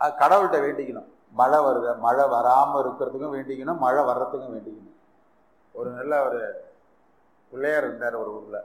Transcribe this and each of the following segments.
அது கடவுள்கிட்ட வேண்டிக்கணும் மழை வருது மழை வராமல் இருக்கிறதுக்கும் வேண்டிக்கணும் மழை வர்றதுக்கும் வேண்டிக்கணும் ஒரு நல்ல ஒரு பிள்ளையார் இருந்தார் ஒரு ஊரில்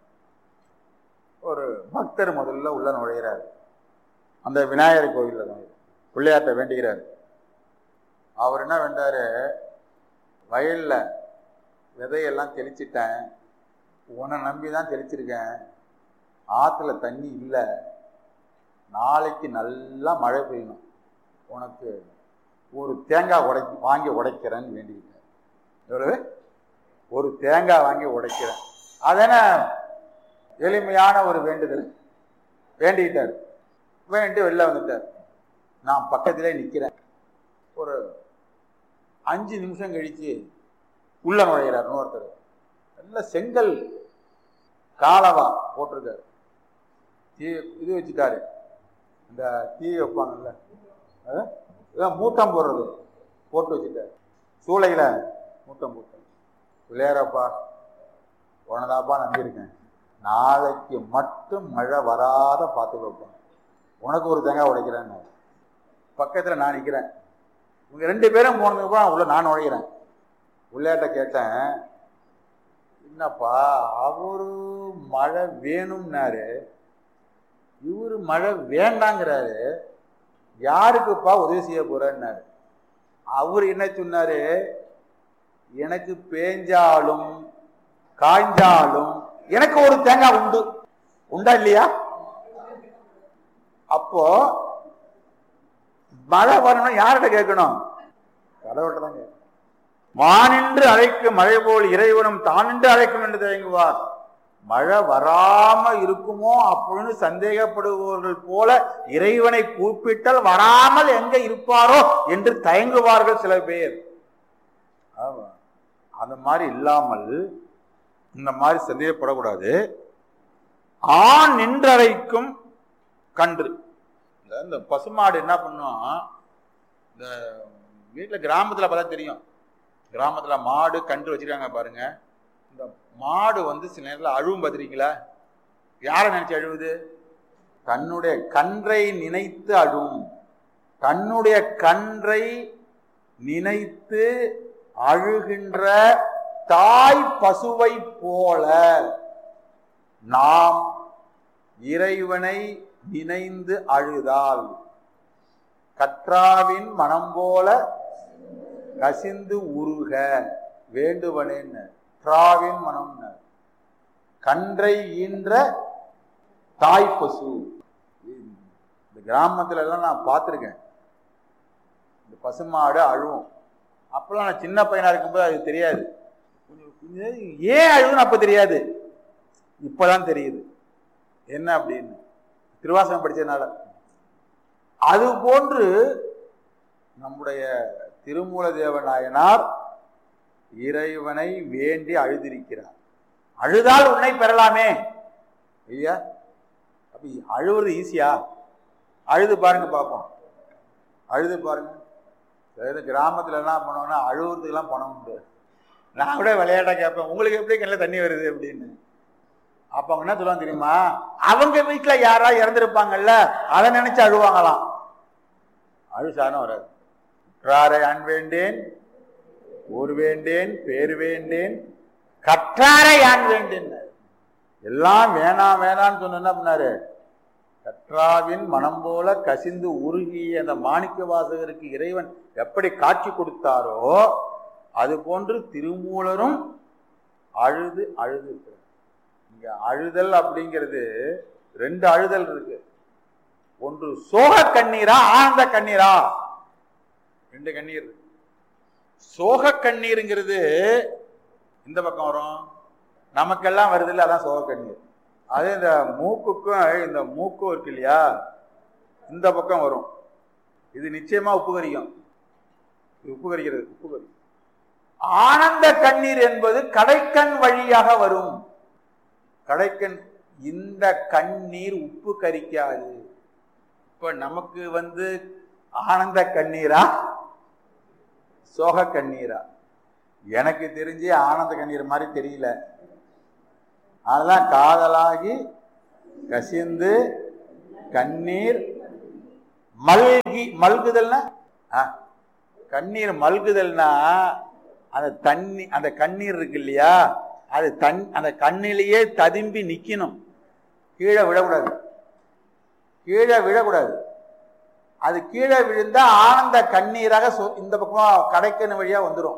ஒரு பக்தர் முதல்ல உள்ள நுழையிறாரு அந்த விநாயகர் கோவிலில் தான் பிள்ளையார்கிட்ட வேண்டிக்கிறார் அவர் என்ன வேண்டாரு வயலில் விதையெல்லாம் தெளிச்சிட்டேன் உன்னை நம்பி தான் தெளிச்சிருக்கேன் ஆற்றுல தண்ணி இல்லை நாளைக்கு நல்லா மழை பெய்யணும் உனக்கு ஒரு தேங்காய் உடை வாங்கி உடைக்கிறேன்னு வேண்டிக்கிட்டேன் எவ்வளவு ஒரு தேங்காய் வாங்கி உடைக்கிறேன் அதென்ன எளிமையான ஒரு வேண்டுதல் வேண்டிக்கிட்டார் வேண்டி வெளில வந்துட்டார் நான் பக்கத்திலே நிற்கிறேன் ஒரு அஞ்சு நிமிஷம் கழிச்சு உள்ள நுழைகிறார் இன்னொருத்தர் நல்ல செங்கல் காலவா போட்டிருக்காரு தீ இது வச்சுட்டாரு இந்த தீ வைப்பாங்கல்ல அது? இதான் மூட்டம் போடுறது போட்டு வச்சுட்டாரு சூளையில் மூட்டம் போட்டு பிள்ளையாரப்பா உனதாப்பா நம்பியிருக்கேன் நாளைக்கு மட்டும் மழை வராத பார்த்து வைப்பேன் உனக்கு ஒரு தேங்காய் உடைக்கிறேன்னு பக்கத்தில் நான் நிற்கிறேன் இவங்க ரெண்டு பேரும் போனதுக்கப்புறம் உள்ள நான் நுழைகிறேன் உள்ளேட்ட கேட்டேன் என்னப்பா அவரு மழை வேணும்னாரு இவரு மழை வேண்டாங்கிறாரு யாருக்குப்பா உதவி செய்ய போறேன்னாரு அவர் என்ன சொன்னாரு எனக்கு பேஞ்சாலும் காய்ஞ்சாலும் எனக்கு ஒரு தேங்காய் உண்டு உண்டா இல்லையா அப்போ மழை வரணும்னா யார்கிட்ட கேட்கணும் கடவுள்கிட்ட தான் கேட்கணும் மானின்று அழைக்கும் மழை போல் இறைவனும் தானின்று அழைக்கும் என்று தயங்குவார் மழை வராம இருக்குமோ அப்படின்னு சந்தேகப்படுபவர்கள் போல இறைவனை கூப்பிட்டால் வராமல் எங்க இருப்பாரோ என்று தயங்குவார்கள் சில பேர் ஆமா. அந்த மாதிரி இல்லாமல் இந்த மாதிரி சந்தேகப்படக்கூடாது ஆண் நின்றரைக்கும் கன்று இந்த இந்த பசுமாடு என்ன பண்ணும் இந்த வீட்டில் கிராமத்தில் பார்த்தா தெரியும் கிராமத்தில் மாடு கன்று வச்சிருக்காங்க பாருங்க இந்த மாடு வந்து சில நேரத்தில் அழுவும் பார்த்துருக்கீங்களா யாரை நினைச்சு அழுவுது தன்னுடைய கன்றை நினைத்து அழுவும் தன்னுடைய கன்றை நினைத்து அழுகின்ற தாய் பசுவை போல நாம் இறைவனை நினைந்து அழுதால் கற்றாவின் மனம் போல கசிந்து உருக வேண்டுவனேன்னு கற்றாவின் மனம் கன்றை ஈன்ற தாய் பசு இந்த கிராமத்துல எல்லாம் நான் பார்த்துருக்கேன் இந்த பசுமாடு அழுவும் அப்பெல்லாம் நான் சின்ன பையனா இருக்கும்போது அது தெரியாது கொஞ்சம் கொஞ்சம் ஏன் அழுதுன்னு அப்ப தெரியாது இப்பதான் தெரியுது என்ன அப்படின்னு திருவாசகம் படிச்சதுனால அது போன்று நம்முடைய திருமூல தேவநாயனார் இறைவனை வேண்டி அழுதிருக்கிறார் அழுதால் உன்னை பெறலாமே ஐயா அப்ப அழுவுறது ஈஸியா அழுது பாருங்க பார்ப்போம் அழுது பாருங்க அதாவது கிராமத்துல என்ன பண்ணுவோம்னா அழுவுறதுக்கெல்லாம் பணம் உண்டு நான் கூட விளையாட்டா கேட்பேன் உங்களுக்கு எப்படி கண்ணில் தண்ணி வருது அப்படின்னு அப்ப அவங்க என்ன சொல்லுவாங்க தெரியுமா அவங்க வீட்டுல யாரா இறந்துருப்பாங்கல்ல அதை நினைச்சு அழுவாங்களாம் அழுசானும் வராது கற்றாரை அன் வேண்டேன் ஊர் வேண்டேன் பேர் வேண்டேன் கற்றாரை யான் வேண்டேன் எல்லாம் வேணாம் வேணாம்னு சொன்ன என்ன பண்ணாரு கற்றாவின் மனம் போல கசிந்து உருகிய அந்த மாணிக்க வாசகருக்கு இறைவன் எப்படி காட்சி கொடுத்தாரோ அது போன்று திருமூலரும் அழுது அழுது இருக்கிறார் இங்க அழுதல் அப்படிங்கிறது ரெண்டு அழுதல் இருக்கு ஒன்று சோக கண்ணீரா ஆனந்த கண்ணீரா ரெண்டு கண்ணீர் இருக்கு சோக கண்ணீருங்கிறது இந்த பக்கம் வரும் நமக்கெல்லாம் வருது இல்லை அதான் சோக கண்ணீர் அதே இந்த மூக்குக்கும் இந்த மூக்கும் இருக்கு இல்லையா இந்த பக்கம் வரும் இது நிச்சயமா உப்பு கரிக்கும் இது உப்பு கரிக்கிறது உப்பு கரிக்கும் ஆனந்த கண்ணீர் என்பது கடைக்கண் வழியாக வரும் கடைக்கண் இந்த கண்ணீர் உப்பு கரிக்காது இப்ப நமக்கு வந்து ஆனந்த கண்ணீரா சோக கண்ணீரா எனக்கு தெரிஞ்சு ஆனந்த கண்ணீர் மாதிரி தெரியல அதெல்லாம் காதலாகி கசிந்து கண்ணீர் மல்கி மல்குதல்னா ஆ, கண்ணீர் மல்குதல்னா அந்த தண்ணி அந்த கண்ணீர் இருக்கு இல்லையா அது தன் அந்த கண்ணிலேயே ததும்பி நிக்கணும் கீழே விழக்கூடாது கீழே விழக்கூடாது அது கீழே விழுந்தா ஆனந்த கண்ணீராக சொ- இந்த பக்கமா கடைக்கணு வழியா வந்துடும்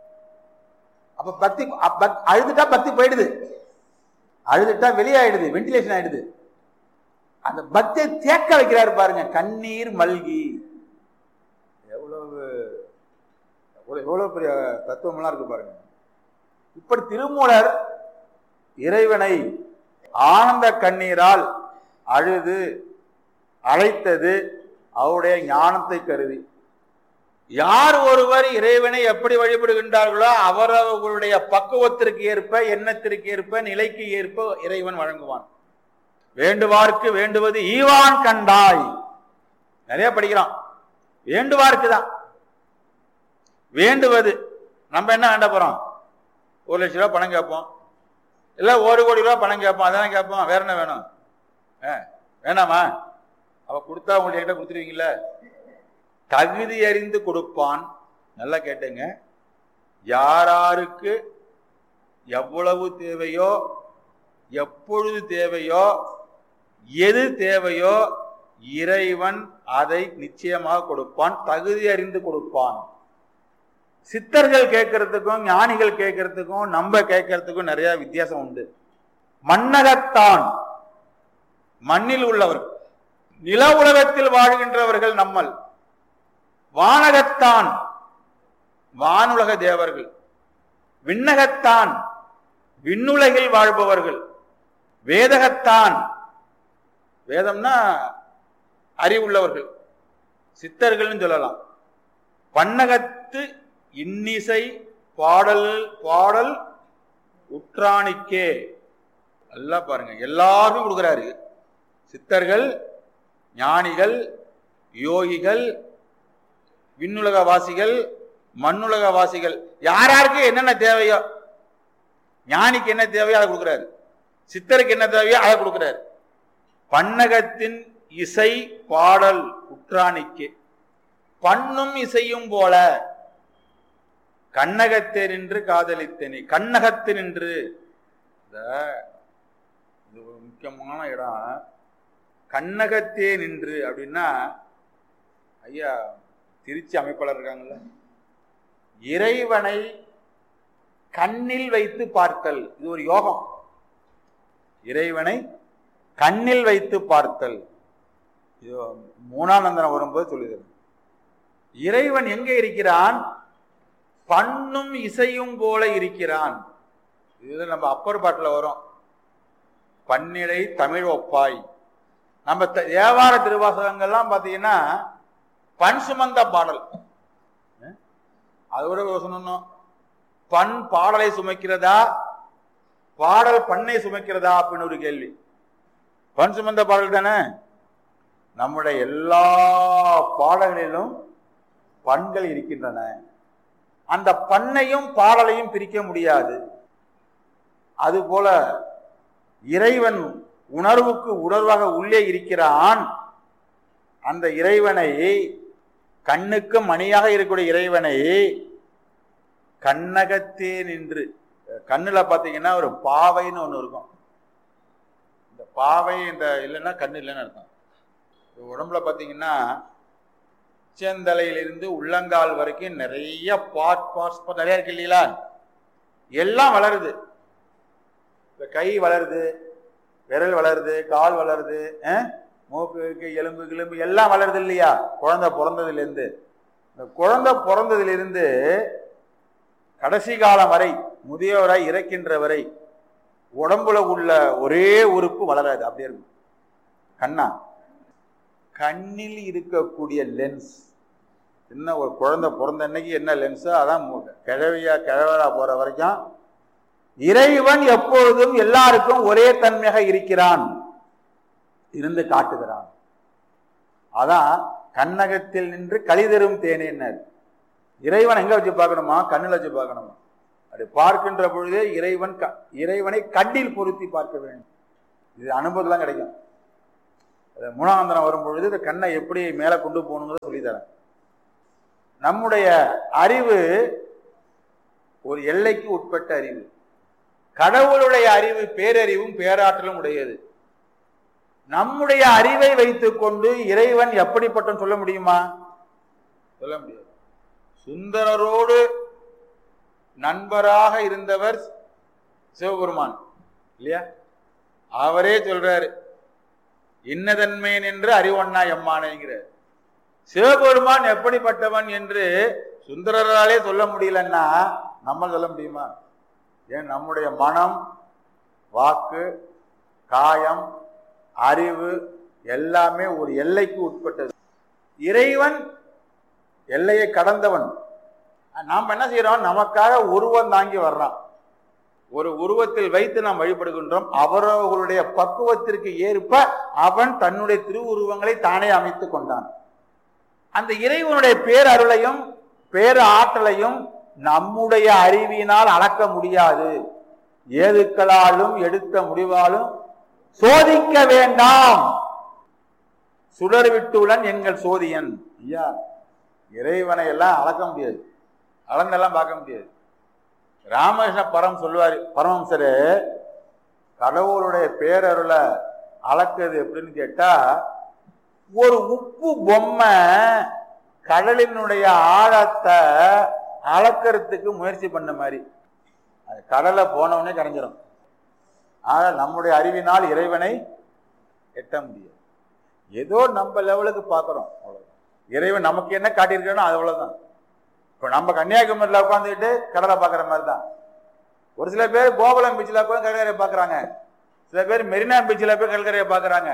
அப்ப பக்தி அ- பக்- அழுதுட்டா பக்தி போயிடுது அழுதுட்டா வெளியாயிடுது வென்டிலேஷன் ஆயிடுது அந்த பக்தியை தேக்க வைக்கிறாரு பாருங்க கண்ணீர் மல்கி எவ்வளவு எவ்வளவு எவ்வளவு பெரிய தத்துவமெல்லாம் இருக்கு பாருங்க இப்படி திருமூலர் இறைவனை ஆனந்த கண்ணீரால் அழுது அழைத்தது அவருடைய ஞானத்தை கருதி யார் ஒருவர் இறைவனை எப்படி வழிபடுகின்றார்களோ அவரவர்களுடைய பக்குவத்திற்கு ஏற்ப எண்ணத்திற்கு ஏற்ப நிலைக்கு ஏற்ப இறைவன் வழங்குவான் வேண்டுவார்க்கு வேண்டுவது ஈவான் கண்டாய் நிறைய படிக்கிறோம் வேண்டுவார்க்கு தான் வேண்டுவது நம்ம என்ன வேண்ட போறோம் ஒரு லட்ச ரூபா பணம் கேட்போம் இல்ல ஒரு கோடி ரூபா பணம் கேட்போம் அதானே கேட்போம் வேற என்ன வேணும் ஆ, வேணாமா அவ கொடுத்தா உங்கள்ட்ட கிட்ட கொடுத்துருவீங்கல்ல தகுதி அறிந்து கொடுப்பான் நல்லா கேட்டுங்க யாராருக்கு எவ்வளவு தேவையோ எப்பொழுது தேவையோ எது தேவையோ இறைவன் அதை நிச்சயமாக கொடுப்பான் தகுதி அறிந்து கொடுப்பான் சித்தர்கள் கேட்கறதுக்கும் ஞானிகள் கேட்கறதுக்கும் நம்ம கேட்கறதுக்கும் நிறைய வித்தியாசம் உண்டு மன்னகத்தான் மண்ணில் உள்ளவர் நில உலகத்தில் வாழ்கின்றவர்கள் நம்மள் வானகத்தான் வானுலக தேவர்கள் விண்ணகத்தான் விண்ணுலகில் வாழ்பவர்கள் வேதகத்தான் வேதம்னா அறிவுள்ளவர்கள் சித்தர்கள்னு சொல்லலாம் பன்னகத்து இன்னிசை பாடல் பாடல் உற்றாணிக்கே நல்லா பாருங்க எல்லாருக்கும் கொடுக்குறாரு சித்தர்கள் ஞானிகள் யோகிகள் விண்ணுலக வாசிகள் மண்ணுலக வாசிகள் யார் யாருக்கு என்னென்ன தேவையோ ஞானிக்கு என்ன தேவையோ அதை கொடுக்குறாரு சித்தருக்கு என்ன தேவையோ அதை கொடுக்குறாரு பன்னகத்தின் இசை பாடல் உற்றாணிக்கு பண்ணும் இசையும் போல கண்ணகத்தே நின்று காதலித்தேனே கண்ணகத்து நின்று இந்த இது ஒரு முக்கியமான இடம் கண்ணகத்தே நின்று அப்படின்னா ஐயா திருச்சி அமைப்பாளர் இருக்காங்கல்ல இறைவனை கண்ணில் வைத்து பார்த்தல் இது ஒரு யோகம் இறைவனை கண்ணில் வைத்து பார்த்தல் இது மூணானந்தனம் வரும்போது சொல்லுது இறைவன் எங்கே இருக்கிறான் பண்ணும் இசையும் போல இருக்கிறான் இது நம்ம அப்பர் பாட்டில் வரும் பன்னிடை தமிழ் ஒப்பாய் நம்ம த- தேவார திருவாசகங்கள்லாம் பார்த்தீங்கன்னா பண் சுமந்த பாடல் அஹ்? அதோட சொல்லணும் பண் பாடலை சுமைக்கிறதா பாடல் பண்ணை சுமைக்கிறதா அப்படின்னு ஒரு கேள்வி பண் சுமந்த பாடல் தானே நம்முடைய எல்லா பாடல்களிலும் பண்கள் இருக்கின்றன அந்த பண்ணையும் பாடலையும் பிரிக்க முடியாது அதுபோல இறைவன் உணர்வுக்கு உணர்வாக உள்ளே இருக்கிறான் அந்த இறைவனை கண்ணுக்கு மணியாக இருக்கக்கூடிய இறைவனை கண்ணகத்தே நின்று கண்ணுல பாத்தீங்கன்னா ஒரு பாவைன்னு ஒண்ணு இருக்கும் இந்த பாவை இந்த இல்லைன்னா கண்ணு இல்லைன்னு அர்த்தம் இந்த உடம்புல பாத்தீங்கன்னா உச்சந்தலையிலிருந்து உள்ளங்கால் வரைக்கும் நிறைய பார்ட் பார்ட்ஸ் நிறைய இருக்கு இல்லைங்களா எல்லாம் வளருது இந்த கை வளருது விரல் வளருது கால் வளருது அஹ், மூக்கு கீக்கு, எலும்பு கிளும்பு எல்லாம் வளருது இல்லையா குழந்தை பிறந்ததுல இருந்து இந்த குழந்தை பிறந்ததுல இருந்து கடைசி காலம் வரை முதியோராய் இறக்கின்ற வரை உடம்புல உள்ள ஒரே உறுப்பு வளராது அப்படியே இருக்கும் கண்ணா கண்ணில் இருக்கக்கூடிய லென்ஸ் என்ன ஒரு குழந்தை பிறந்த அன்னைக்கு என்ன லென்ஸோ அதான் மு- கிழவியா கிழவரா போற வரைக்கும் இறைவன் எப்பொழுதும் எல்லாருக்கும் ஒரே தன்மையாக இருக்கிறான் இருந்து காட்டுகிறான் அதான் கண்ணகத்தில் நின்று கலிதரும் தேனேன்னார் இறைவன் எங்க வச்சு பார்க்கணுமா கண்ணில் வச்சு பார்க்கணுமா அப்படி பார்க்கின்ற பொழுதே இறைவன் க- இறைவனை கண்ணில் பொருத்தி பார்க்க வேண்டும் இது அனுபவத்துலாம் கிடைக்கும் அது மூணாந்தனம் வரும்பொழுது இந்த கண்ணை எப்படி மேலே கொண்டு போகணுங்கிறத சொல்லித்தரேன் நம்முடைய அறிவு ஒரு எல்லைக்கு உட்பட்ட அறிவு கடவுளுடைய அறிவு பேரறிவும் பேராற்றலும் உடையது நம்முடைய அறிவை வைத்துக்கொண்டு இறைவன் எப்படிப்பட்டவன் சொல்ல முடியுமா சொல்ல முடியாது சுந்தரரோடு நண்பராக இருந்தவர் சிவபெருமான் இல்லையா அவரே சொல்றாரு இன்னதன்மேன் என்று அறிவண்ணா எம்மானேங்கிறார் சிவபெருமான் எப்படிப்பட்டவன் என்று சுந்தரராலே சொல்ல முடியலன்னா நம்ம சொல்ல முடியுமா ஏன் நம்முடைய மனம் வாக்கு காயம் அறிவு எல்லாமே ஒரு எல்லைக்கு உட்பட்டது இறைவன் எல்லையை கடந்தவன் நாம் என்ன செய்யறோம் நமக்காக உருவம் தாங்கி வர்றான் ஒரு உருவத்தில் வைத்து நாம் வழிபடுகின்றோம் அவரவர்களுடைய பக்குவத்திற்கு ஏற்ப அவன் தன்னுடைய திருவுருவங்களை தானே அமைத்துக் கொண்டான் அந்த இறைவனுடைய பேரருளையும் பேர ஆற்றலையும் நம்முடைய அறிவினால் அளக்க முடியாது ஏதுக்களாலும் எடுத்த முடிவாலும் சோதிக்க வேண்டாம் சுடர் விட்டுடன் எங்கள் சோதியன் ஐயா இறைவனை எல்லாம் அளக்க முடியாது அளந்தெல்லாம் பார்க்க முடியாது ராமகிருஷ்ண பரம் சொல்லுவார் பரமஹம்சரு கடவுளுடைய பேரருளை அளக்குறது எப்படின்னு கேட்டா ஒரு உப்பு பொம்மை கடலினுடைய ஆழத்தை அளக்கிறதுக்கு முயற்சி பண்ண மாதிரி அது கடலை போனவனே கரைஞ்சிடும் ஆனால் நம்முடைய அறிவினால் இறைவனை எட்ட முடியாது ஏதோ நம்ம லெவலுக்கு பார்க்குறோம் அவ்வளோ இறைவன் நமக்கு என்ன காட்டியிருக்கானோ அது அவ்வளோதான் இப்போ நம்ம கன்னியாகுமரியில் உட்காந்துக்கிட்டு கடலை பார்க்குற மாதிரி தான் ஒரு சில பேர் கோகுலம் பீச்சில் உட்காந்து கடற்கரையை பார்க்குறாங்க சில பேர் மெரினா பீச்சில் போய் கடற்கரையை பார்க்குறாங்க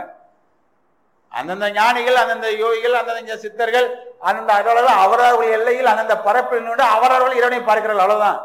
அந்தந்த ஞானிகள் அந்தந்த யோகிகள் அந்தந்த சித்தர்கள் அந்தந்த அதோட அவரவர்கள் எல்லையில் அந்தந்த பரப்பில் நின்று அவரவர்கள் இறைவனை பார்க்கிறார்கள் அவ்வளவுதான்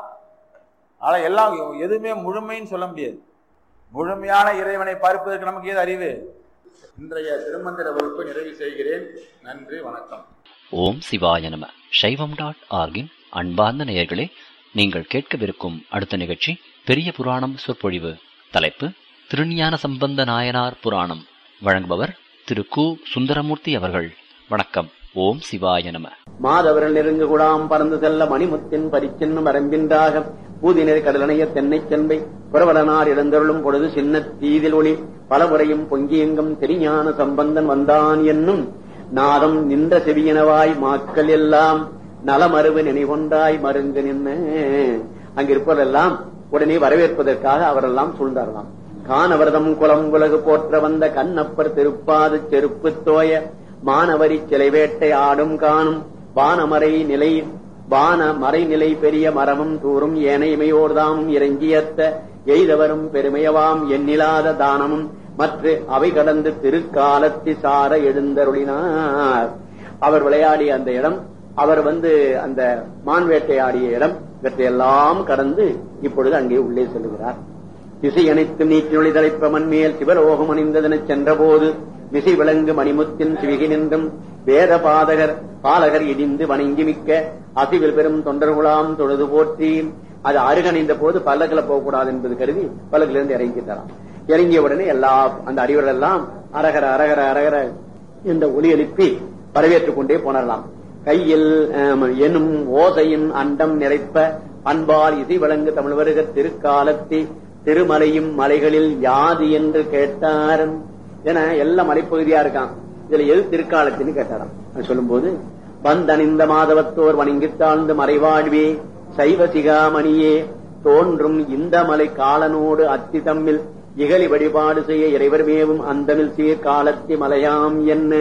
ஆனால் எல்லாம் எதுவுமே முழுமைன்னு சொல்ல முடியாது முழுமையான இறைவனை பார்ப்பதற்கு நமக்கு ஏது அறிவு இன்றைய திருமந்திர வகுப்பை நிறைவு செய்கிறேன் நன்றி வணக்கம் ஓம் சிவாய நம சைவம் டாட் ஆர்கின் அன்பார்ந்த நேயர்களே நீங்கள் கேட்கவிருக்கும் அடுத்த நிகழ்ச்சி பெரிய புராணம் சொற்பொழிவு தலைப்பு திருஞான சம்பந்த நாயனார் புராணம் வழங்குபவர் திரு கு சுந்தரமூர்த்தி அவர்கள் வணக்கம் ஓம் சிவாய நம மாதவர்கள் நெருங்கு குழாம் பறந்து செல்ல மணிமுத்தின் பரிச்சின்னும் வரம்பின்றாக பூதினர் கடலணைய தென்னை சென்பை புறவடனார் இழந்தருளும் பொழுது சின்ன தீதில் ஒளி பலமுறையும் பொங்கியெங்கும் தெரிஞான சம்பந்தன் வந்தான் என்னும் நாதம் நின்ற செவியனவாய் மாக்கள் எல்லாம் நலமருவு நினைவொன்றாய் மருங்கு நின்ன அங்கிருப்பவரெல்லாம் உடனே வரவேற்பதற்காக அவரெல்லாம் சூழ்ந்தாரலாம் காணவர்தம் குலம் உலகு போற்ற வந்த கண்ணப்பர் திருப்பாது செருப்பு தோய மானவரி சிலை வேட்டை ஆடும் காணும் வானமறை நிலை வான மறைநிலை பெரிய மரமும் தூரும் ஏனைமையோர்தாமும் இறங்கியத்த எய்தவரும் பெருமையவாம் எண்ணிலாத தானமும் மற்ற அவை கடந்து திருக்காலத்தி சார எழுந்தருளினார் அவர் விளையாடிய அந்த இடம் அவர் வந்து அந்த மான் வேட்டையாடிய இடம் இவற்றையெல்லாம் கடந்து இப்பொழுது அங்கே உள்ளே செல்கிறார் திசை அனைத்து நீக்கினொளி தலைப்ப மண்மேல் சிவலோகம் அணிந்ததென சென்றபோது மிசை விளங்கு மணிமுத்தின் சிவிகி நின்றும் வேத பாதகர் பாலகர் இடிந்து வணங்கி மிக்க அசிவில் பெரும் தொண்டர்குலாம் தொழுது போற்றி அது அருகணிந்த போது பல்லக்கில் போகக்கூடாது என்பது கருதி பல்லக்கிலிருந்து இறங்கிட்டாராம் இறங்கிய உடனே எல்லா அந்த அறிவர்கள் எல்லாம் அரகர அரகர அரகர என்ற ஒலி எழுப்பி வரவேற்றுக் கொண்டே போனரலாம் கையில் எனும் ஓசையின் அண்டம் நிறைப்ப அன்பால் இசை வழங்கு தமிழ் வருக திருக்காலத்தி திருமலையும் மலைகளில் யாது என்று கேட்டார் என எல்லாம் மலைப்பகுதியா இருக்கான் இதுல எது திருக்காலத்தின்னு கேட்டாராம் சொல்லும் போது வந்தணிந்த மாதவத்தோர் வணங்கி தாழ்ந்து மறைவாழ்வே சைவ சிகாமணியே தோன்றும் இந்த மலை காலனோடு அத்தி தம்மில் இகழி வழிபாடு செய்ய இறைவர் மேவும் அந்தமில் சீர் காலத்தி மலையாம் என்ன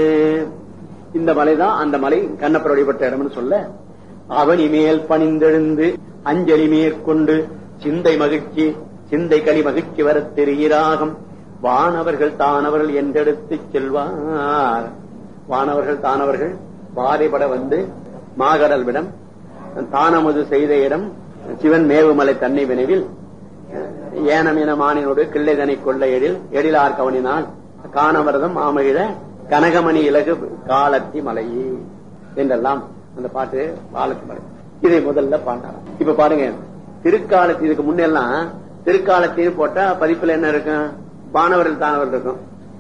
இந்த மலைதான் அந்த மலை கண்ணப்பர் வழிபட்ட இடம்னு சொல்ல அவனி மேல் பணிந்தெழுந்து அஞ்சலி மேற்கொண்டு சிந்தை மகிழ்ச்சி சிந்தை களி மகிழ்ச்சி வர தெரிகிறாகம் வானவர்கள் தானவர்கள் என்றெடுத்து செல்வார் வானவர்கள் தானவர்கள் பாதைப்பட வந்து மாகடல் விடம் தானமது செய்த இடம் சிவன் மேவுமலை தன்னை வினைவில் ஏனமின மானினோடு கிள்ளைதனை கொள்ள எழில் எழிலார் கவனினால் காணவரதம் மாமகிழ கனகமணி இலகு காலத்தி மலையே என்றெல்லாம் அந்த பாட்டு காலத்தி மலை இதை முதல்ல பாண்டாராம் இப்ப பாருங்க திருக்காலத்தி இதுக்கு முன்னெல்லாம் திருக்காலத்தின்னு போட்டா பதிப்புல என்ன இருக்கும் வானவர்கள் தானவர்கள் இருக்கும்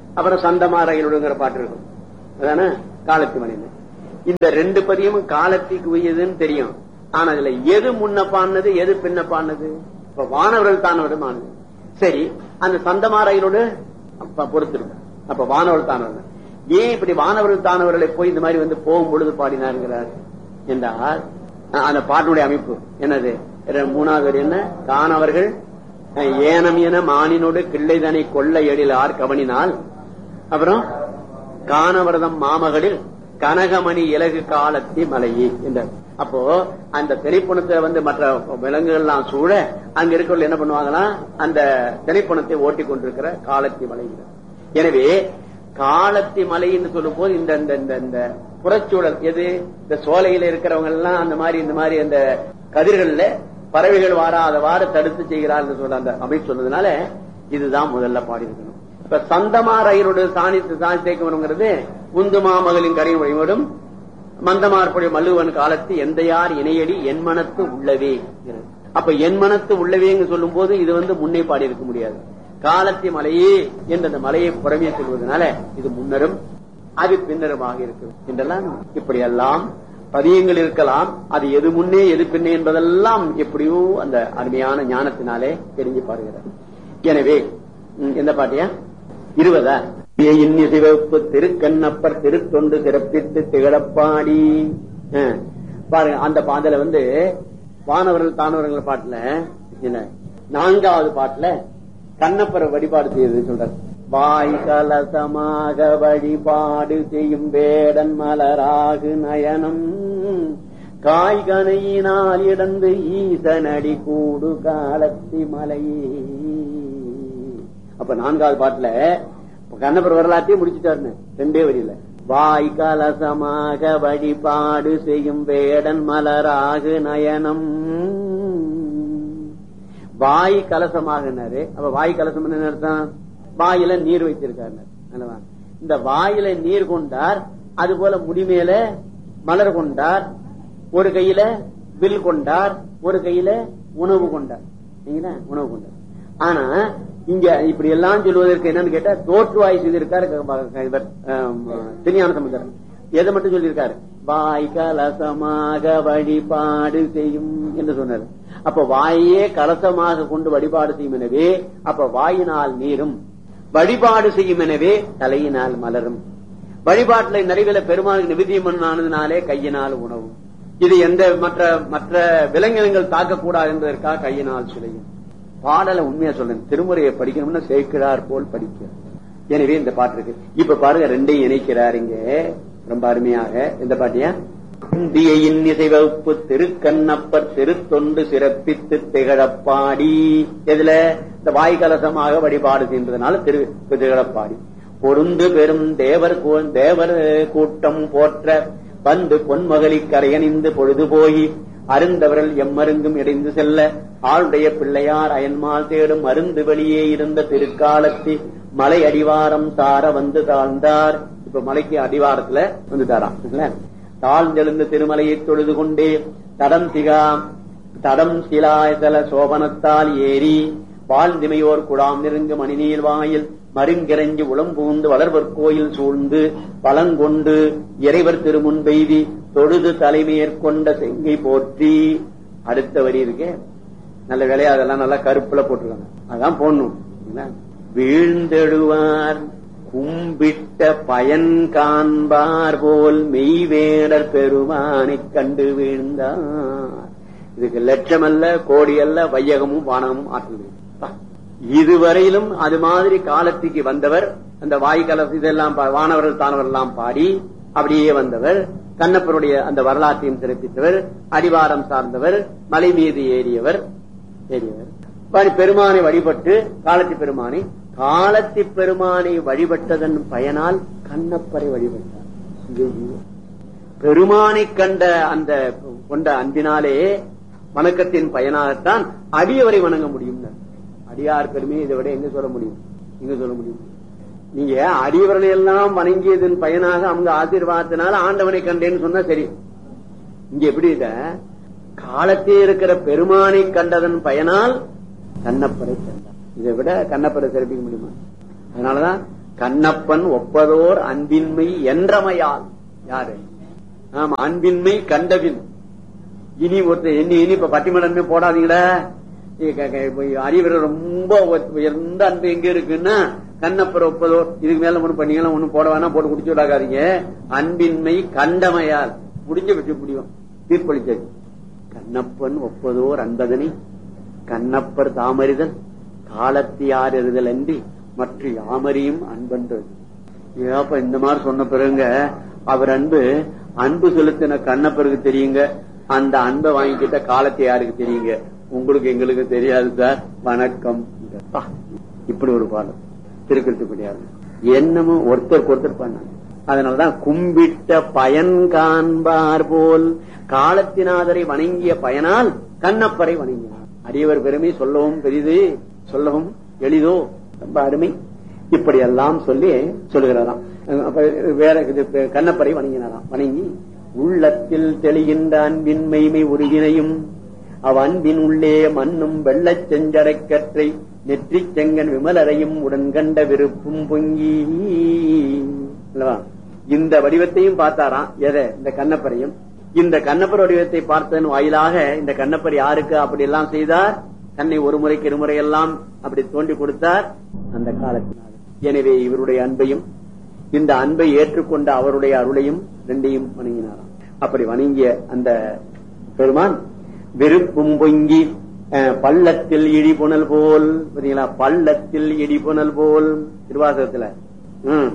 அப்புறம் சந்தமா ரயிலுங்கிற பாட்டு இருக்கும் அதானே காலத்தி மணின்னு இந்த ரெண்டு பதியமும் காலத்திக்கு உரியதுன்னு தெரியும் ஆனா இதுல எது முன்ன பாடினது எது பின்ன பாடினது இப்ப வானவர்கள் தானவர்கள் ஆனது சரி அந்த சந்தமா ரயிலோடு அப்ப பொறுத்திருக்கு அப்ப வானவர்கள் தானவர்கள் ஏன் இப்படி வானவர்கள் தானவர்களை போய் இந்த மாதிரி வந்து போகும் பொழுது பாடினாருங்கிறார் என்றால் அஹ் அந்த பாட்டுடைய அமைப்பு என்னது இர- மூணாவது வரி என்ன காணவர்கள் அஹ் ஏனம் என மானினோடு கிள்ளைதனை கொள்ள எழிலார் கவனினால் அப்புறம் காணவரதம் மாமகளில் கனகமணி இலகு காலத்தி மலையே என்றார் அப்போ அந்த திரைப்பணத்தை வந்து மற்ற விலங்குகள் எல்லாம் சூழ அங்க இருக்கவர்கள் என்ன பண்ணுவாங்கன்னா அந்த திரைப்பணத்தை ஓட்டி கொண்டிருக்கிற காலத்தி மலைங்கிறார் எனவே காலத்தி மலை என்று சொல்லும் போது இந்த இந்த இந்த இந்த புறச்சூழல் எது இந்த சோலையில இருக்கிறவங்க எல்லாம் அந்த மாதிரி இந்த மாதிரி அந்த கதிர்கள்ல பறவைகள் வாராதவாறு தடுத்து செய்கிறார் என்று சொல்ல அந்த அமைப்பு சொன்னதுனால இதுதான் முதல்ல பாடியிருக்கணும் இப்ப சந்தமா ரயிலோட சாணி சாணி தேக்கணுங்கிறது உந்து மாமகளின் கரை வழிபடும் மந்தமார்புடைய மல்லுவன் காலத்து எந்த யார் இணையடி என் மனத்து உள்ளவே என்கிறது. அப்ப என் மனத்து உள்ளவேங்க சொல்லும் போது இது வந்து முன்னே பாடி இருக்க முடியாது காலத்தி மலையே என்ற அந்த மலையை புறமே சொல்வதனால இது முன்னரும் அது பின்னருமாக இருக்கும் என்றெல்லாம் இப்படி எல்லாம் பதியங்கள் இருக்கலாம் அது எது முன்னே எது பின்னே என்பதெல்லாம் எப்படியோ அந்த அருமையான ஞானத்தினாலே தெரிஞ்சு பாருகிறார் எனவே ம், எந்த பாட்டியா இருபதா இன்னி சிவப்பு திருக்கண்ணப்பர் திருத்தொண்டு சிறப்பித்து திகழப்பாடி ஆ, பாருங்க அந்த பாதல வந்து வானவர்கள் தானவர்கள் பாட்டுல என்ன நான்காவது பாட்டுல கண்ணப்பரை வழிபாடு செய்யுது சொல்றார் வாய் கலசமாக வழிபாடு செய்யும் வேடன் மலராகு நயனம் காய்கனையினால் இடந்து ஈசனடி கூடு காலத்தி மலையே அப்ப நான்காவது பாட்டுல கண்ணப்பர் வரலாற்றையும் முடிச்சுட்டாருன்னு ரெண்டே வரியில வாய் கலசமாக வழிபாடு செய்யும் வேடன் மலராகு நயனம் வாய் கலசமாகனாரு அப்ப வாய் கலசம் என்ன அர்த்தம் வாயில நீர் வைத்திருக்காரு அல்லவா? இந்த வாயில நீர் கொண்டார் அது போல முடிமேல மலர் கொண்டார் ஒரு கையில வில் கொண்டார் ஒரு கையில உணவு கொண்டார் சரிங்களா? உணவு கொண்டார் ஆனா இங்க இப்படி எல்லாம் சொல்வதற்கு என்னன்னு கேட்டா தோற்றுவாய் செய்திருக்காரு க- இவர் ஆம், திருஞான சம்பந்தர் எதை மட்டும் சொல்லியிருக்காரு வாய் கலசமாக வழிபாடு செய்யும் என்று சொன்னார் அப்ப வாயே கலசமாக கொண்டு வழிபாடு செய்யும் எனவே அப்ப வாயினால் நீரும் வழிபாடு செய்யும் எனவே தலையினால் மலரும் வழிபாட்டுல நிறைவேல பெருமாளுக்கு நிவேதியம் ஆனதுனாலே கையினால் உணவும் இது எந்த மற்ற மற்ற விலங்கினங்கள் தாக்கக்கூடாது என்பதற்காக கையினால் சிலையும் பாடலை உண்மையா சொல்றேன் திருமுறையை படிக்கணும்னா சேர்க்கிறார் போல் படிக்க எனவே இந்த பாட்டு இருக்கு இப்ப பாருங்க ரெண்டையும் இணைக்கிறார் இங்க ரொம்ப அருமையாக இந்த பாட்டியா இந்திய இன்னிசை வகுப்பு திருக்கண்ணப்பர் திருத்தொண்டு சிறப்பித்து திகழப்பாடி எதுல இந்த வாய்கலசமாக வழிபாடு செய்ததுனால திரு திகழப்பாடி பொருந்து பெரும் தேவர் கூ- தேவர் கூட்டம் போற்ற வந்து பொன்மகளி கரையணிந்து பொழுது போய் அருந்தவர்கள் எம்மருங்கும் இடைந்து செல்ல ஆளுடைய பிள்ளையார் அயன்மால் தேடும் அருந்து வெளியே இருந்த திருக்காலத்தி மலை அடிவாரம் சார வந்து தாழ்ந்தார் இப்ப மலைக்கு அடிவாரத்துல வந்துட்டாராம் இல்ல? தாழ்ந்தெழுந்த திருமலையை தொழுது கொண்டே தடம் திகா தடம் சிலாயதல சோபனத்தால் ஏறி வாழ்ந்திமையோர் குழாம் நெருங்கு மணிநீர் வாயில் மருங்கிரஞ்சி உளம்பூந்து வளர்வர் கோயில் சூழ்ந்து பலங்கொண்டு இறைவர் திருமுன் பெய்தி தொழுது தலைமையேற்கொண்ட செங்கை போற்றி அடுத்த வரி இருக்கே நல்ல வேலையா அதெல்லாம் நல்லா கருப்புல போட்டிருக்காங்க அதான் போடணும் சரிங்களா? வீழ்ந்தெழுவார் கும்பிட்ட பயன் காண்பார் போல் மெய்வேடர் பெருமானைக் கண்டு வீழ்ந்தார் இதுக்கு லட்சம் அல்ல கோடி அல்ல வையகமும் வானகமும் ஆற்றல் பா. இதுவரையிலும் அது மாதிரி காலத்துக்கு வந்தவர் அந்த வாய்க்கலசு இதெல்லாம் பா- வானவர்கள் தானவர்கள் எல்லாம் பாடி அப்படியே வந்தவர் கண்ணப்பருடைய அந்த வரலாற்றையும் சிறப்பித்தவர் அடிவாரம் சார்ந்தவர் மலை மீது ஏறியவர் ஏறியவர் பாடி பெருமானை வழிபட்டு காலத்தி பெருமானை காலத்தி பெருமானை வழிபட்டதன் பயனால் கண்ணப்பரை வழிபட்டார் ஐயையோ. பெருமானை கண்ட அந்த கொண்ட அன்பினாலே வணக்கத்தின் பயனாகத்தான் அடியவரை வணங்க முடியும் அடியார் பெருமையை இதை விட எங்க சொல்ல முடியும் எங்க சொல்ல முடியும் நீங்க அடியவர்களை எல்லாம் வணங்கியதன் பயனாக அவங்க ஆசீர்வாதத்தினால ஆண்டவனை கண்டேன்னு சொன்னா சரி இங்க எப்படி இத காலத்தே இருக்கிற பெருமானை கண்டதன் பயனால் கண்ணப்பரை கண்டார் இதை விட கண்ணப்பரை சிறப்பிக்க முடியுமா அதனாலதான் கண்ணப்பன் ஒப்பதோர் அன்பின்மை என்றமையால் யாரு ஆமா அன்பின்மை கண்டபின் இனி ஒருத்தர் இனி இனி இப்ப பட்டிமன்றமே போடாதீங்கடா இ- க- க- இப்ப அறிவுரை ரொம்ப உயர்- உயர்ந்த அன்பு எங்க இருக்குன்னா கண்ணப்பர் ஒப்பதோ இதுக்கு மேல ஒண்ணு பண்ணீங்களா ஒண்ணு போட வேணாம் போட்டு குடிச்சு விடாதீங்க அன்பின்மை கண்டமையால் முடிஞ்ச வச்சு முடியும் தீர்ப்பளிச்சாச்சு கண்ணப்பன் ஒப்பதோர் அன்பதனை கண்ணப்பர் தாமறிதல் காலத்தியார் எறுதல் அன்றி மற்ற யாமரியும் அன்பன்றது ஏப்ப இந்த மாதிரி சொன்ன பிறகுங்க அவர் அன்பு அன்பு செலுத்தின கண்ணப்பருக்கு தெரியுங்க அந்த அன்பை வாங்கிக்கிட்ட காலத்தை யாருக்கு தெரியுங்க உங்களுக்கு எங்களுக்கு தெரியாது சார் வணக்கம் அப்பா, இப்படி ஒரு பாடம் திருக்கழுத்துப்படியாரு என்னமோ ஒருத்தருக்கு ஒருத்தர் பண்ணாங்க அதனாலதான் கும்பிட்ட பயன் காண்பார் போல் காலத்தினாதரை வணங்கிய பயனால் கண்ணப்பரை வணங்கினார் அரியவர் பெருமை சொல்லவும் பெரிது சொல்லவும் எளிதோ ரொம்ப அருமை இப்படி எல்லாம் சொல்லி சொல்லுகிறாராம் அப்ப வேற இது கண்ணப்பரை வணங்கினாராம் வணங்கி உள்ளத்தில் தெளிகின்ற அன்பின் மெய்மை உருகினையும் அவ் அன்பின் உள்ளே மண்ணும் வெள்ளச் செஞ்சடைக்கற்றை நெற்றிச் செங்கன் விமலரையும் உடன் கண்ட விருப்பும் பொங்கி அல்லவா? இந்த வடிவத்தையும் பார்த்தாராம் எதை இந்த கண்ணப்பரையும் இந்த கண்ணப்பர் வடிவத்தை பார்த்ததன் வாயிலாக இந்த கண்ணப்பர் யாருக்கு அப்படி எல்லாம் செய்தார் தன்னை ஒரு முறைக்கு இருமுறை எல்லாம் அப்படி தோண்டி கொடுத்தார் அந்த காலத்தினால் எனவே இவருடைய அன்பையும் இந்த அன்பை ஏற்றுக்கொண்ட அவருடைய அருளையும் ரெண்டையும் வணங்கினாராம் அப்படி வணங்கிய அந்த பெருமான் வெறுப்பும் பொங்கி அஹ், பள்ளத்தில் இடிபுணல் போல் பாத்தீங்களா பள்ளத்தில் இடிபுணல் போல் திருவாசகத்துல ம்.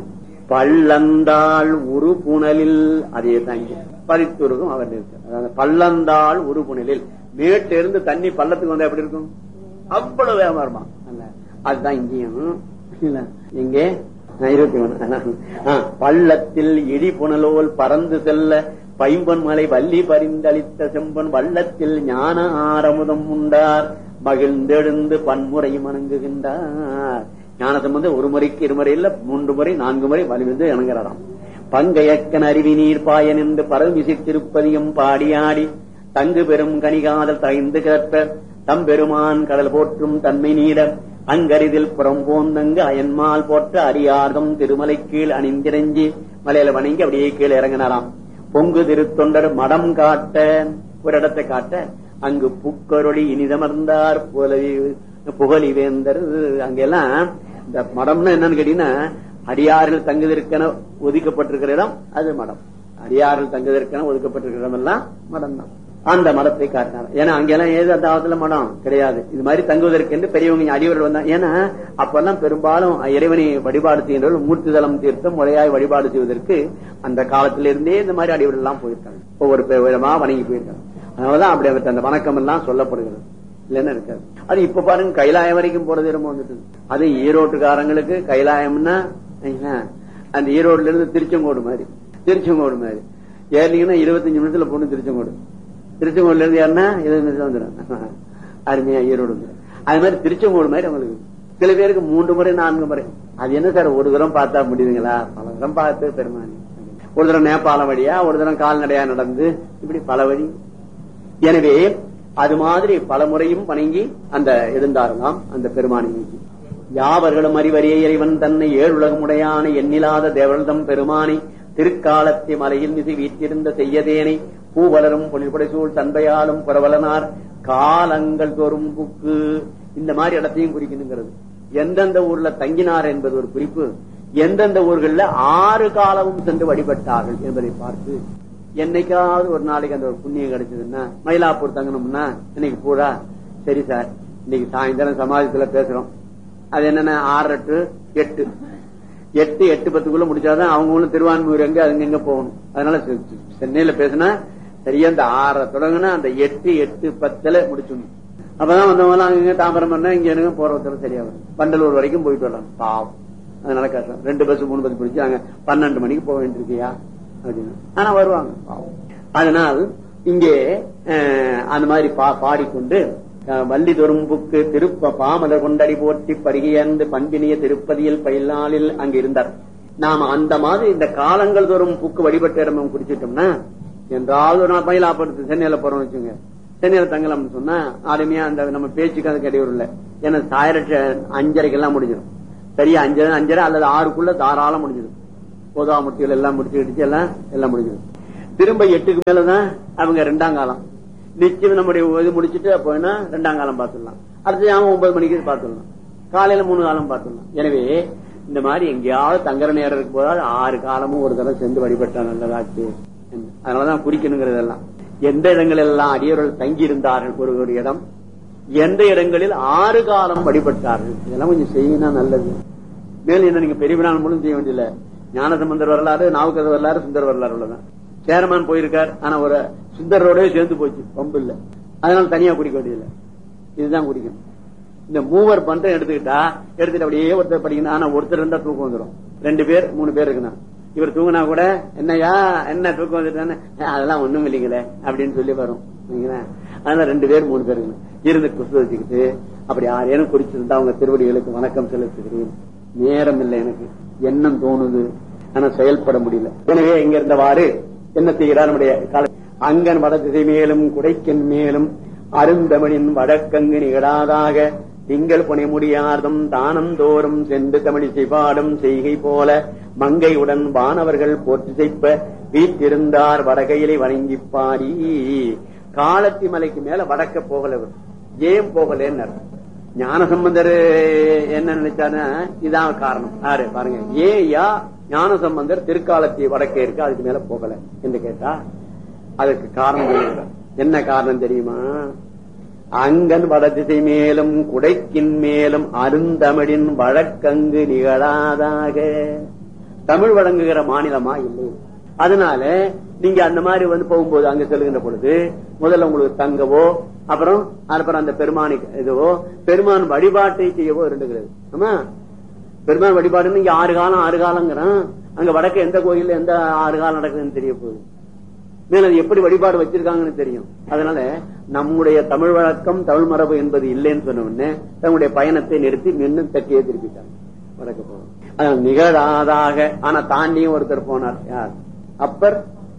பள்ளந்தாள் ஒரு புனலில் அதே தாங்க பரித்துருக்கும் அவர் இருக்கார் அதாவது பள்ளந்தாள் ஒரு புனலில் மேட்டில இருந்து தண்ணி பள்ளத்துக்கு வந்தா எப்படி இருக்கும் அவ்வளவு வேகமா இருமா அதுதான் இங்கேயும் இல்ல, எங்கே ஆ, இருபத்தி ஒண்ணு ஆ, பள்ளத்தில் இடி புனலோல் பறந்து செல்ல பைம்பன் மலை வள்ளி பரிந்தளித்த செம்பன் வள்ளத்தில் ஞான ஆரமுதம் உண்டார் மகிழ்ந்தெழுந்து பன்முறை வணங்குகின்றார் ஞானசம் வந்து ஒரு முறைக்கு இருமுறை இல்ல மூன்று முறை நான்கு முறை வலிவிந்து இணங்குறாராம் பங்கையக்கன் அருவி நீர் பாயன் என்று பரவிசி திருப்பதியும் பாடியாடி தங்கு பெரும் கனிகாதல் தகைந்து கிடப்ப தம்பெருமான் கடல் போற்றும் தன்மை நீட அங்கரிதில் புறம் போந்தங்கு அயன்மால் போற்ற அரியார்தம் திருமலை கீழ் அணிந்திரஞ்சி மலையில வணங்கி அப்படியே கீழே இறங்கினாராம் பொங்கு திருத்தொண்டர் மடம் காட்ட ஒரு இடத்தை காட்ட அங்கு புக்கரொளி இனிதமர்ந்தார் புகழி புகழி வேந்தர் அங்கெல்லாம் இந்த மடம்னா என்னன்னு கேட்டீங்கன்னா அடியாரில் தங்குவதற்கென ஒதுக்கப்பட்டிருக்கிற இடம் அது மடம் அடியாரில் தங்குவதற்கென ஒதுக்கப்பட்டிருக்கிற இடம் எல்லாம் மடம் தான் அந்த மடத்தை காட்டினார் ஏன்னா அங்கெல்லாம் ஏது அந்த காலத்துல மடம் கிடையாது இது மாதிரி தங்குவதற்கு என்று பெரியவங்க அடியவர்கள் வந்தாங்க ஏன்னா அப்பெல்லாம் பெரும்பாலும் இறைவனை வழிபாடு செய்கின்றவர்கள் மூர்த்திதளம் தீர்த்து முறையாய் வழிபாடு செய்வதற்கு அந்த காலத்திலிருந்தே இந்த மாதிரி அடியவர்கள் எல்லாம் போயிருக்காங்க ஒவ்வொரு பே- விதமா வணங்கி போயிருக்காங்க அதனாலதான் அப்படி அவருக்கு அந்த வணக்கம் எல்லாம் சொல்லப்படுகிறது இல்லைன்னு இருக்காது அது இப்ப பாருங்க கைலாயம் வரைக்கும் போறது ரொம்ப வந்துட்டு அது ஈரோட்டுக்காரங்களுக்கு கைலாயம்னா என்ன, அந்த ஈரோடுல இருந்து திருச்செங்கோடு மாதிரி திருச்செங்கோடு மாதிரி ஏறினீங்கன்னா இருபத்தஞ்சு நிமிஷத்துல போகணும் திருச்செங்கோடு திருச்செங்கோடுல இருந்து யாருன்னா இருபது நிமிஷம் வந்துடும் அருமையா ஈரோடு வந்துடும் அது மாதிரி திருச்செங்கோடு மாதிரி அவங்களுக்கு சில பேருக்கு மூன்று முறை நான்கு முறை அது என்ன சார் ஒரு தூரம் பார்த்தா முடியுதுங்களா பல தூரம் பார்த்து பெருமானி ஒரு தூரம் நேபாளம் வழியா ஒரு தூரம் கால்நடையா நடந்து இப்படி பல வழி எனவே அது மாதிரி பல முறையும் வணங்கி அந்த எழுந்தாரலாம் அந்த பெருமானை நோக்கி. யாவர்களும் அறிவறிய இறைவன் தன்னை ஏழுலகமுடையான எண்ணிலாத தேவர்தம் பெருமானை திருக்காலத்தை மலையில் மிசி வீற்றிருந்த செய்யதேனை பூவலரும் பொழில்படை சூழ் தன்பையாலும் புறவலனார் காலங்கள் தோறும் புக்கு இந்த மாதிரி இடத்தையும் குறிக்கணுங்கிறது எந்தெந்த ஊர்ல தங்கினார் என்பது ஒரு குறிப்பு எந்தெந்த ஊர்கள்ல ஆறு காலமும் சென்று வழிபட்டார்கள் என்பதை பார்த்து என்னைக்காவது ஒரு நாளைக்கு அந்த ஒரு புண்ணியம் கிடைச்சதுன்னா மயிலாப்பூர் தங்கணும்னா இன்னைக்கு பூரா சரி சார் இன்னைக்கு சாயந்தரம் சமாஜத்துல பேசுறோம் அது என்னன்னா ஆறு டு எட்டு எட்டு எட்டு பத்துக்குள்ள முடிச்சாதான் அவங்களும் திருவான்மூர் எங்க அங்க எங்க போகணும் அதனால செ- செ- சென்னையில பேசினா சரியா அந்த ஆறை தொடங்குனா அந்த எட்டு எட்டு பத்துல முடிச்சிடணும் அப்பதான் வந்தவங்க அங்க தாம்பரம் பண்ணா இங்க எனக்கு போறவத்துல சரியா வரும் பண்டலூர் வரைக்கும் போயிட்டு வரலாம் பாவம் அதனால கஷ்டம் ரெண்டு பஸ் மூணு பஸ் பிடிச்சு அங்க பன்னெண்டு மணிக்கு போக வேண்டியிருக்கியா அப்படின்னு ஆனா வருவாங்க பாவம் அதனால் இங்கே அஹ், அந்த மாதிரி பா- பாடிக்கொண்டு அஹ், வள்ளி தொரும்புக்கு திருப்ப பாமலர் கொண்டடி போற்றி பருகியந்து பண்பினிய திருப்பதியில் பயிலாளில் அங்க இருந்தார் நாம அந்த மாதிரி இந்த காலங்கள் தோறும் புக்கு வழிபட்ட இடம் குடிச்சிட்டோம்னா என்றாவது ஒரு நாள் மயிலாப்படுத்து சென்னையில போறோம்னு வச்சுங்க சென்னையில தங்கலாம்னு சொன்னா அருமையா அந்த நம்ம பேச்சுக்கு அது கிடையாது இல்ல ஏன்னா சாயிரட்டு அஞ்சரைக்கு எல்லாம் முடிஞ்சிடும் சரியா அஞ்சரை அஞ்சரை அல்லது ஆறுக்குள்ள தாராளம் முடிஞ்சது போதாமூர்த்திகள் எல்லாம் முடிச்சு கிடிச்சு எல்லாம் எல்லாம் முடிஞ்சது திரும்ப எட்டுக்கு மேலதான் அவங்க ரெண்டாம் காலம் நிச்சயம் நம்முடைய இது முடிச்சுட்டு போயினா ரெண்டாம் காலம் பார்த்துடலாம் அடுத்து அவன் ஒன்பது மணிக்கு பார்த்துடலாம் காலையில மூணு காலம் பார்த்துடலாம் எனவே இந்த மாதிரி எங்கேயாவது தங்குற நேரம் இருக்கும் போதாவது ஆறு காலமும் ஒரு தடவை சென்று வழிபட்டா நல்லதாச்சு அதனாலதான் குறிக்கணுங்கிறதெல்லாம் எந்த இடங்கள் எல்லாம் அடியவர்கள் தங்கி இருந்தார்கள் ஒரு ஒரு இடம் எந்த இடங்களில் ஆறு காலம் வழிபட்டார்கள் இதெல்லாம் கொஞ்சம் செய்யணும் நல்லது மேலும் என்ன நீங்க பெரிய வினாள் மூலம் செய்ய வேண்டியதில்லை ஞானசம்பந்தர் வரலாறு நாவுக்கர் வரலாறு சுந்தர் வரலாறு உள்ளதான் சேர்மான் போயிருக்கார் ஆனா ஒரு சுந்தரோடய சேர்ந்து போச்சு பம்பு இல்ல அதனால தனியா குடிக்க வேண்டியதில்லை இதுதான் குடிக்கணும் இந்த மூவர் பண்டம் எடுத்துக்கிட்டா எடுத்துட்டு அப்படியே ஒருத்தர் படிக்கணும் ஆனா ஒருத்தர் இருந்தா தூக்கம் வந்துடும் ரெண்டு பேர் மூணு பேர் இருக்கணும் இவர் தூங்கினா கூட என்னையா என்ன தூக்கம் வந்துட்டானே அதெல்லாம் ஒண்ணும் இல்லைங்களே அப்படின்னு சொல்லி வரும் அதனால ரெண்டு பேர் மூணு பேர் இருக்கணும் இருந்து குசு வச்சுக்கிட்டு அப்படி யாரேனும் குறிச்சிருந்தா அவங்க திருவடிகளுக்கு வணக்கம் செலுத்துகிறேன் நேரம் இல்லை எனக்கு எண்ணம் தோணுது ஆனா செயல்பட முடியல எனவே இங்க இருந்தவாறு என்ன செய்கிறார் நம்முடைய கால அங்கன் வட திசை மேலும் குடைக்கின் மேலும் அருந்தமிழின் வழக்கங்கு நிகழாதாக திங்கள் புனை முடியார்தம் தானம் தோறும் சென்று தமிழிசை பாடும் செய்கை போல மங்கையுடன் வானவர்கள் போற்றி செய்ப்ப வீட்டிருந்தார் வடகையிலை வணங்கி பாடி காலத்தி மலைக்கு மேல வடக்க போகல இவர். ஏன் போகலன்னு ஞானசம்பந்தர் என்ன நினைச்சாருன்னா இதான் காரணம் யாரு பாருங்க ஏயா ஞானசம்பந்தர் திருக்காலத்தி வடக்கே இருக்கு அதுக்கு மேல போகல என்று கேட்டா அதுக்கு காரணம் சொல்லுகிறார். என்ன காரணம் தெரியுமா அங்கன் வடதிசை மேலும் குடைக்கின் மேலும் அருந்தமிழின் வழக்கங்கு நிகழாதாக தமிழ் வழங்குகிற மாநிலமா இல்லை அதனால நீங்க அந்த மாதிரி வந்து போகும்போது அங்க செல்கின்ற பொழுது முதல்ல உங்களுக்கு தங்கவோ அப்புறம் அப்புறம் அந்த பெருமானி இதுவோ பெருமான் வழிபாட்டை செய்யவோ இருந்துகிறது ஆமா பெருமான் வழிபாடுன்னு இங்க ஆறு காலம் ஆறு காலங்கிறான் அங்க வடக்கு எந்த கோயில்ல எந்த ஆறு காலம் நடக்குதுன்னு தெரிய போகுது மேல அது எப்படி வழிபாடு வச்சிருக்காங்கன்னு தெரியும் அதனால நம்முடைய தமிழ் வழக்கம் தமிழ் மரபு என்பது இல்லைன்னு சொன்ன உடனே தன்னுடைய பயணத்தை நிறுத்தி மீண்டும் தெற்கையே திருப்பிட்டாங்க வடக்கு போனோம் அதனால நிகழாதாக ஆனா தாண்டியும் ஒருத்தர் போனார் யார் அப்பர்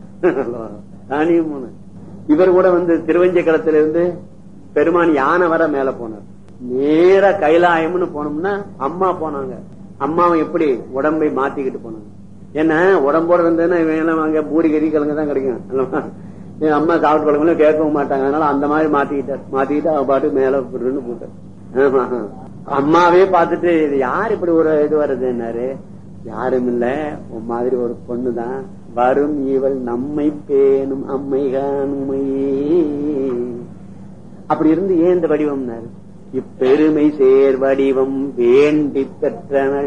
தாண்டியும் போனார் இவர் கூட வந்து திருவஞ்சக்கரத்திலிருந்து இருந்து பெருமான் யானை வர மேல போனார் நேர கைலாயம்னு போனோம்னா அம்மா போனாங்க அம்மாவை எப்படி உடம்பை மாத்திக்கிட்டு போனாங்க ஏன்னா உடம்போட இருந்ததுன்னா இவன் எல்லாம் அங்க பூரி கறி கிழங்கு தான் கிடைக்கும் அல்லவா? என் அம்மா சாப்பிட்டு பழங்களும் கேட்கவும் மாட்டாங்க அதனால அந்த மாதிரி மாத்திக்கிட்டார் மாத்திக்கிட்டு அவ பாட்டு மேல புருன்னு போட்டார் ஆமா. அம்மாவே பார்த்துட்டு இது யார் இப்படி ஒரு இது வருதுன்னாரு யாரும் இல்ல உன் மாதிரி ஒரு பொண்ணுதான் வரும் இவள் நம்மை பேணும் அம்மை காணுமையே அப்படி இருந்து ஏன் இந்த வடிவம்னாரு இப்பெருமை சேர் வடிவம் வேண்டி பெற்றனள்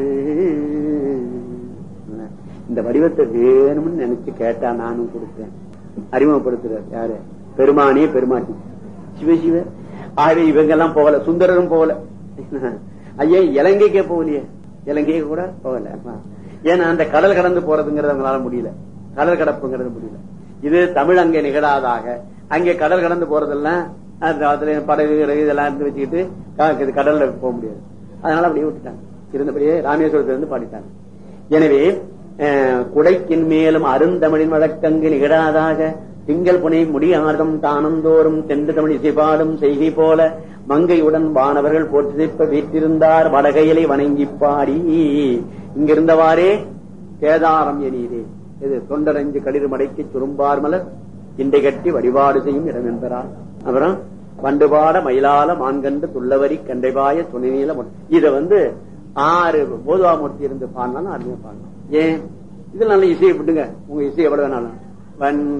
இந்த வடிவத்தை வேணும்னு நினைச்சு கேட்டா நானும் கொடுத்தேன் அறிமுகப்படுத்துறார் யாரு பெருமானே பெருமாட்டி சிவ சிவ ஆகவே இவங்க எல்லாம் போகல சுந்தரரும் போகல ஐயா இலங்கைக்கே போகலையே இலங்கைக்கு கூட போகல ஏன்னா அந்த கடல் கடந்து போறதுங்கிறது அவங்களால முடியல கடல் கடப்புங்கிறது முடியல இது தமிழ் அங்கே நிகழாதாக அங்கே கடல் கடந்து போறதெல்லாம் அந்த காலத்துல படகு கிடகு இதெல்லாம் இருந்து வச்சுக்கிட்டு கா- இது கடல்ல போக முடியாது அதனால அப்படியே விட்டுட்டாங்க இருந்தபடியே ராமேஸ்வரத்துல இருந்து பாடிட்டாங்க எனவே அஹ், குடைக்கின் மேலும் அருந்தமிழின் வழக்கங்கு நிகழாதாக திங்கள் புனை முடியார்தம் தானந்தோறும் தென்று தமிழ் இசைபாடும் செய்கை போல மங்கையுடன் வானவர்கள் போற்றிப்ப வீற்றிருந்தார் வடகையிலை வணங்கி பாடி இங்கிருந்தவாறே கேதாரம் எனியதே இது தொண்டரஞ்சு களிர் மடைக்கு சுரும்பார் மலர் இண்டை கட்டி வழிபாடு செய்யும் இடம் என்பரார் அப்புறம் பண்டுபாட மயிலால மான்கண்டு துள்ளவரி கண்டைபாய துணைநீல இத வந்து ஆறு போதுவாமூர்த்தி இருந்து பாடினாலும் அருமையா பாடலாம் ஏன் இதுல நல்ல இசையை விட்டுங்க உங்க இசை எவ்வளவு வேணாலும் வன்